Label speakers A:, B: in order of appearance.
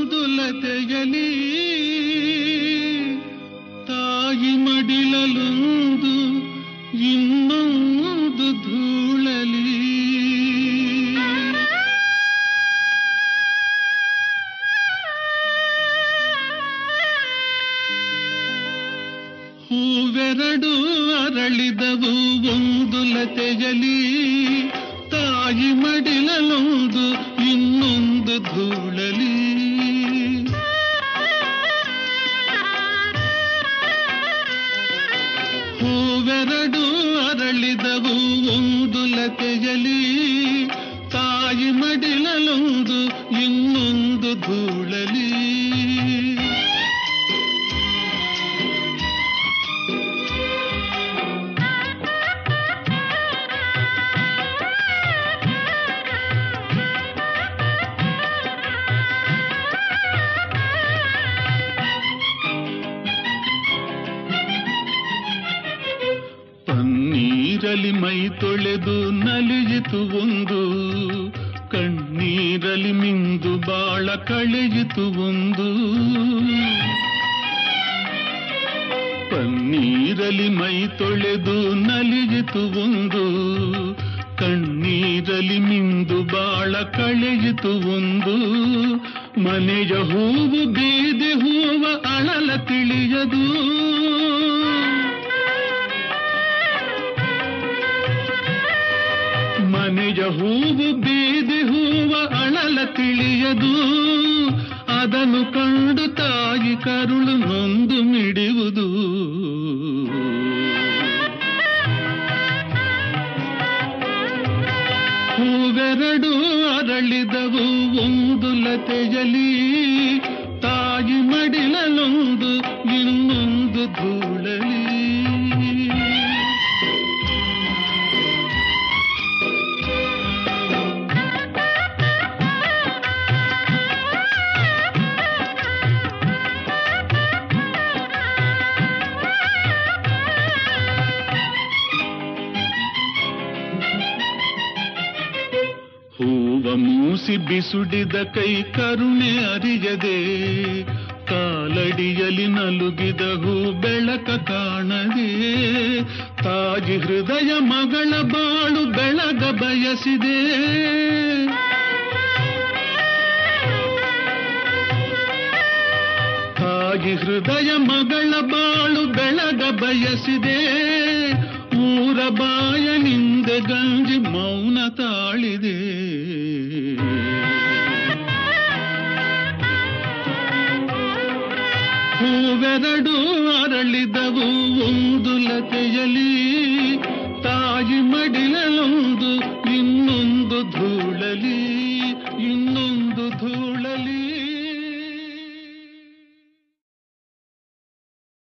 A: ಒಂದು ಲತೆಯಲಿ ತಾಯಿ ಮಡಿಲಲೊಂದು ಇನ್ನೊಂದು ಧೂಳಲಿ ಹೂವೆರಡು ಅರಳಿದವು ಒಂದು ಲತೆಯಲಿ ತಾಯಿ ಮಡಿಲಲೊಂದು ಇನ್ನೊಂದು ಧೂಳಲಿ ಹೂವೆರಡು ಅರಳಿದವು ಒಂದು ಲತೆಯಲಿ ತಾಯಿ ಮಡಿಲಲೊಂದು ಇನ್ನೊಂದು ಧೂಳಲಿ ಪನ್ನೀರಲಿ ಮೈ ತೊಳೆದು ನಲಿಯಿತು ಒಂದು ಕಣ್ಣೀರಲಿ ಮಿಂದು ಬಾಳ ಕಳೆಯಿತು ಒಂದು ಪನ್ನೀರಲಿ ಮೈ ತೊಳೆದು ನಲಿಯಿತು ಒಂದು ಕಣ್ಣೀರಲಿ ಮಿಂದು ಬಾಳ ಕಳೆಯಿತು ಒಂದು ಮನೆಯ ಹೂವು ಬೀದಿ ಹೂವ ಅಳಲ ತಿಳಿಯದು ಮನೆಯ ಹೂವು ಬೀದಿ ಹೂವ ಅಳಲ ತಿಳಿಯದು ಅದನ್ನು ಕಂಡು ತಾಯಿ ಕರುಳು ನೊಂದು ಮಿಡಿಯುವುದು ಹೂವೆರಡು ಅರಳಿದವು ಒಂದು ಲತೆಯಲಿ ತಾಯಿ ಮಡಿಲಲೊಂದು ಇನ್ನೊಂದು ಧೂಳಲಿ ಹೂವ ಮೂಸಿ ಬಿಸುಡಿದ ಕೈ ಕರುಣೆ ಅರಿಯದೆ ಕಾಲಡಿಯಲಿ ನಲುಗಿದ ಹೂ ಬೆಳಕ ಕಾಣದೆ ತಾಯಿ ಹೃದಯ ಮಗಳ ಬಾಳು ಬೆಳಗ ಬಯಸಿದೆ ತಾಯಿ ಹೃದಯ ಮಗಳ ಬಾಳು ಬೆಳಗ ಬಯಸಿದೆ ಊರ ಬಾಯನಿಂದ ಗಂಜಿ ಮೌನ ತಾಳಿದೆ ಹೂವೆರಡು ಅರಳಿದವು ಒಂದು ಲತೆಯಲಿ ತಾಯಿ ಮಡಿಲಲೊಂದು ಇನ್ನೊಂದು ಧೂಳಲಿ ಇನ್ನೊಂದು ಧೂಳ